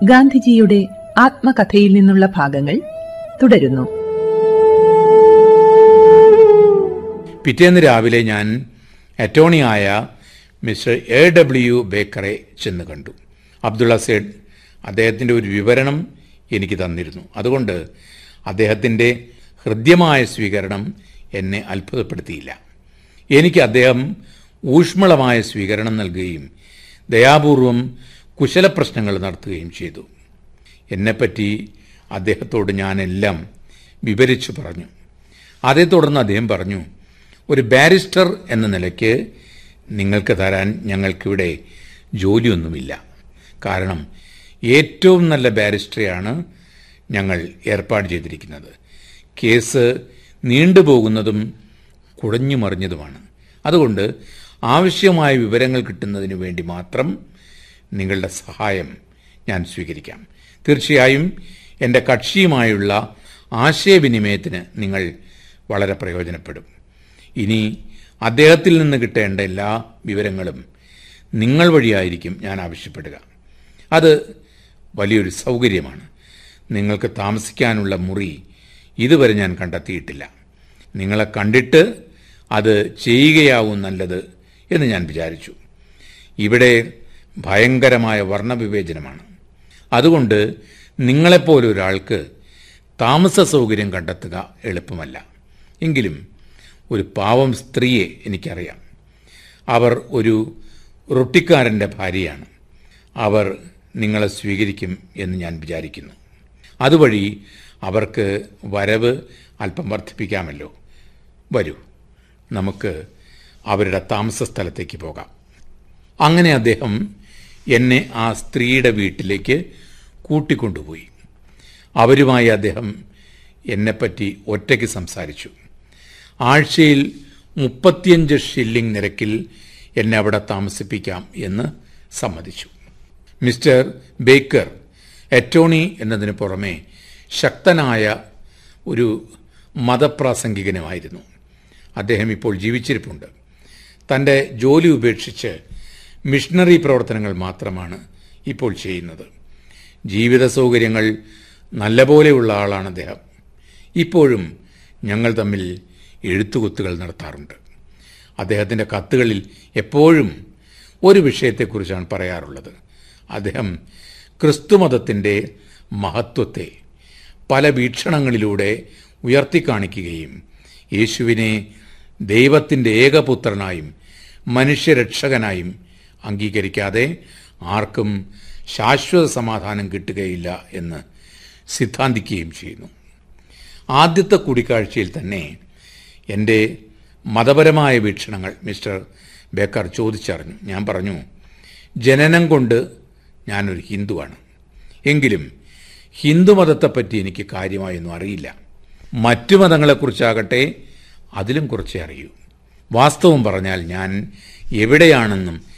ഗാന്ധിജിയുടെ ആത്മകഥയിൽ നിന്നുള്ള ഭാഗങ്ങൾ തുടരുന്നു പിറ്റേന്ന് രാവിലെ ഞാൻ അറ്റോർണിയായ മിസ്റ്റർ എ ഡബ്ല്യു ബേക്കറെ ചെന്ന് കണ്ടു അബ്ദുള്ള സേഡ് അദ്ദേഹത്തിൻ്റെ ഒരു വിവരണം എനിക്ക് തന്നിരുന്നു അതുകൊണ്ട് അദ്ദേഹത്തിൻ്റെ ഹൃദ്യമായ സ്വീകരണം എന്നെ അത്ഭുതപ്പെടുത്തിയില്ല എനിക്ക് അദ്ദേഹം ഊഷ്മളമായ സ്വീകരണം നൽകുകയും ദയാപൂർവം കുശലപ്രശ്നങ്ങൾ നടത്തുകയും ചെയ്തു എന്നെപ്പറ്റി അദ്ദേഹത്തോട് ഞാനെല്ലാം വിവരിച്ചു പറഞ്ഞു അതേ തുടർന്ന് അദ്ദേഹം പറഞ്ഞു ഒരു ബാരിസ്റ്റർ എന്ന നിലയ്ക്ക് നിങ്ങൾക്ക് തരാൻ ഞങ്ങൾക്കിവിടെ ജോലിയൊന്നുമില്ല കാരണം ഏറ്റവും നല്ല ബാരിസ്റ്ററെയാണ് ഞങ്ങൾ ഏർപ്പാട് ചെയ്തിരിക്കുന്നത് കേസ് നീണ്ടുപോകുന്നതും കുഴഞ്ഞു മറിഞ്ഞതുമാണ് അതുകൊണ്ട് ആവശ്യമായ വിവരങ്ങൾ കിട്ടുന്നതിന് വേണ്ടി മാത്രം നിങ്ങളുടെ സഹായം ഞാൻ സ്വീകരിക്കാം തീർച്ചയായും എൻ്റെ കക്ഷിയുമായുള്ള ആശയവിനിമയത്തിന് നിങ്ങൾ വളരെ പ്രയോജനപ്പെടും ഇനി അദ്ദേഹത്തിൽ നിന്ന് കിട്ടേണ്ട എല്ലാ വിവരങ്ങളും നിങ്ങൾ വഴിയായിരിക്കും ഞാൻ ആവശ്യപ്പെടുക അത് വലിയൊരു സൗകര്യമാണ് നിങ്ങൾക്ക് താമസിക്കാനുള്ള മുറി ഇതുവരെ ഞാൻ കണ്ടെത്തിയിട്ടില്ല നിങ്ങളെ കണ്ടിട്ട് അത് ചെയ്യുകയാവും നല്ലത് എന്ന് ഞാൻ വിചാരിച്ചു ഇവിടെ ഭയങ്കരമായ വർണ്ണവിവേചനമാണ് അതുകൊണ്ട് നിങ്ങളെപ്പോലെ ഒരാൾക്ക് താമസ സൗകര്യം കണ്ടെത്തുക എളുപ്പമല്ല എങ്കിലും ഒരു പാവം സ്ത്രീയെ എനിക്കറിയാം അവർ ഒരു റൊട്ടിക്കാരൻ്റെ ഭാര്യയാണ് അവർ നിങ്ങളെ സ്വീകരിക്കും എന്ന് ഞാൻ വിചാരിക്കുന്നു അതുവഴി അവർക്ക് വരവ് അല്പം വർദ്ധിപ്പിക്കാമല്ലോ വരൂ നമുക്ക് അവരുടെ താമസ സ്ഥലത്തേക്ക് പോകാം അങ്ങനെ അദ്ദേഹം എന്നെ ആ സ്ത്രീയുടെ വീട്ടിലേക്ക് കൂട്ടിക്കൊണ്ടുപോയി അവരുമായി അദ്ദേഹം എന്നെപ്പറ്റി ഒറ്റയ്ക്ക് സംസാരിച്ചു ആഴ്ചയിൽ മുപ്പത്തിയഞ്ച് ഷില്ലിംഗ് നിരക്കിൽ എന്നെ അവിടെ താമസിപ്പിക്കാം എന്ന് സമ്മതിച്ചു മിസ്റ്റർ ബേക്കർ അറ്റോണി എന്നതിന് പുറമെ ശക്തനായ ഒരു മതപ്രാസംഗികനുമായിരുന്നു അദ്ദേഹം ഇപ്പോൾ ജീവിച്ചിരിപ്പുണ്ട് തൻ്റെ ജോലി ഉപേക്ഷിച്ച് മിഷണറി പ്രവർത്തനങ്ങൾ മാത്രമാണ് ഇപ്പോൾ ചെയ്യുന്നത് ജീവിത സൗകര്യങ്ങൾ നല്ലപോലെയുള്ള ആളാണ് അദ്ദേഹം ഇപ്പോഴും ഞങ്ങൾ തമ്മിൽ എഴുത്തുകുത്തുകൾ നടത്താറുണ്ട് അദ്ദേഹത്തിൻ്റെ കത്തുകളിൽ എപ്പോഴും ഒരു വിഷയത്തെക്കുറിച്ചാണ് പറയാറുള്ളത് അദ്ദേഹം ക്രിസ്തുമതത്തിൻ്റെ മഹത്വത്തെ പല വീക്ഷണങ്ങളിലൂടെ ഉയർത്തിക്കാണിക്കുകയും യേശുവിനെ ദൈവത്തിൻ്റെ ഏകപുത്രനായും മനുഷ്യരക്ഷകനായും അംഗീകരിക്കാതെ ആർക്കും ശാശ്വത സമാധാനം കിട്ടുകയില്ല എന്ന് സിദ്ധാന്തിക്കുകയും ചെയ്യുന്നു ആദ്യത്തെ കൂടിക്കാഴ്ചയിൽ തന്നെ എൻ്റെ മതപരമായ വീക്ഷണങ്ങൾ മിസ്റ്റർ ബേക്കർ ചോദിച്ചറിഞ്ഞു ഞാൻ പറഞ്ഞു ജനനം കൊണ്ട് ഞാനൊരു ഹിന്ദുവാണ് എങ്കിലും ഹിന്ദുമതത്തെപ്പറ്റി എനിക്ക് കാര്യമായൊന്നും അറിയില്ല മറ്റു മതങ്ങളെക്കുറിച്ചാകട്ടെ അതിലും കുറച്ചേ അറിയൂ വാസ്തവം പറഞ്ഞാൽ ഞാൻ എവിടെയാണെന്നും